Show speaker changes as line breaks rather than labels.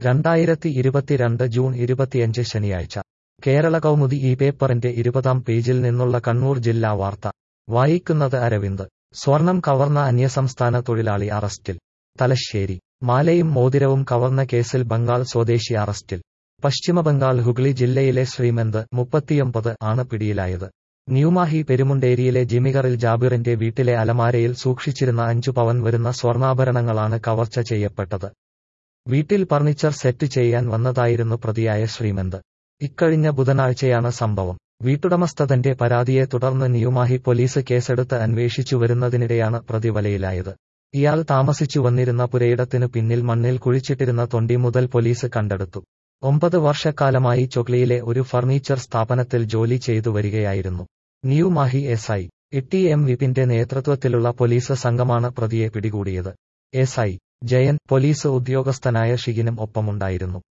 രണ്ടായിരത്തി ഇരുപത്തിരണ്ട് ജൂൺ ഇരുപത്തിയഞ്ച് ശനിയാഴ്ച കേരള കൗമുദി ഈ പേപ്പറിന്റെ ഇരുപതാം പേജിൽ നിന്നുള്ള കണ്ണൂർ ജില്ലാ വാർത്ത വായിക്കുന്നത് അരവിന്ദ് സ്വർണം കവർന്ന അന്യസംസ്ഥാന തൊഴിലാളി അറസ്റ്റിൽ തലശ്ശേരി മാലയും മോതിരവും കവർന്ന കേസിൽ ബംഗാൾ സ്വദേശി അറസ്റ്റിൽ പശ്ചിമബംഗാൾ ഹുഗ്ലി ജില്ലയിലെ ശ്രീമന്ത് മുപ്പത്തിയൊമ്പത് ആണ് പിടിയിലായത് ന്യൂമാഹി പെരുമുണ്ടേരിയിലെ ജിമിഗറിൽ ജാബിറിന്റെ വീട്ടിലെ അലമാരയിൽ സൂക്ഷിച്ചിരുന്ന അഞ്ചു പവൻ വരുന്ന സ്വർണ്ണാഭരണങ്ങളാണ് കവർച്ച ചെയ്യപ്പെട്ടത് വീട്ടിൽ ഫർണിച്ചർ സെറ്റ് ചെയ്യാൻ വന്നതായിരുന്നു പ്രതിയായ ശ്രീമന്ത് ഇക്കഴിഞ്ഞ ബുധനാഴ്ചയാണ് സംഭവം വീട്ടുടമസ്ഥ തന്റെ പരാതിയെ തുടർന്ന് ന്യൂമാഹി പോലീസ് കേസെടുത്ത് അന്വേഷിച്ചു വരുന്നതിനിടെയാണ് പ്രതി വലയിലായത് ഇയാൾ താമസിച്ചു വന്നിരുന്ന പുരയിടത്തിനു പിന്നിൽ മണ്ണിൽ കുഴിച്ചിട്ടിരുന്ന തൊണ്ടി മുതൽ പോലീസ് കണ്ടെടുത്തു ഒമ്പത് വർഷക്കാലമായി ചൊക്ലിയിലെ ഒരു ഫർണിച്ചർ സ്ഥാപനത്തിൽ ജോലി ചെയ്തു വരികയായിരുന്നു New Mahe S I T M വിപിന്റെ നേതൃത്വത്തിലുള്ള പോലീസ് സംഘമാണ് പ്രതിയെ പിടികൂടിയത് എസ് ഐ ജയൻ പോലീസ് ഉദ്യോഗസ്ഥനായ ഷിഗിനും ഒപ്പമുണ്ടായിരുന്നു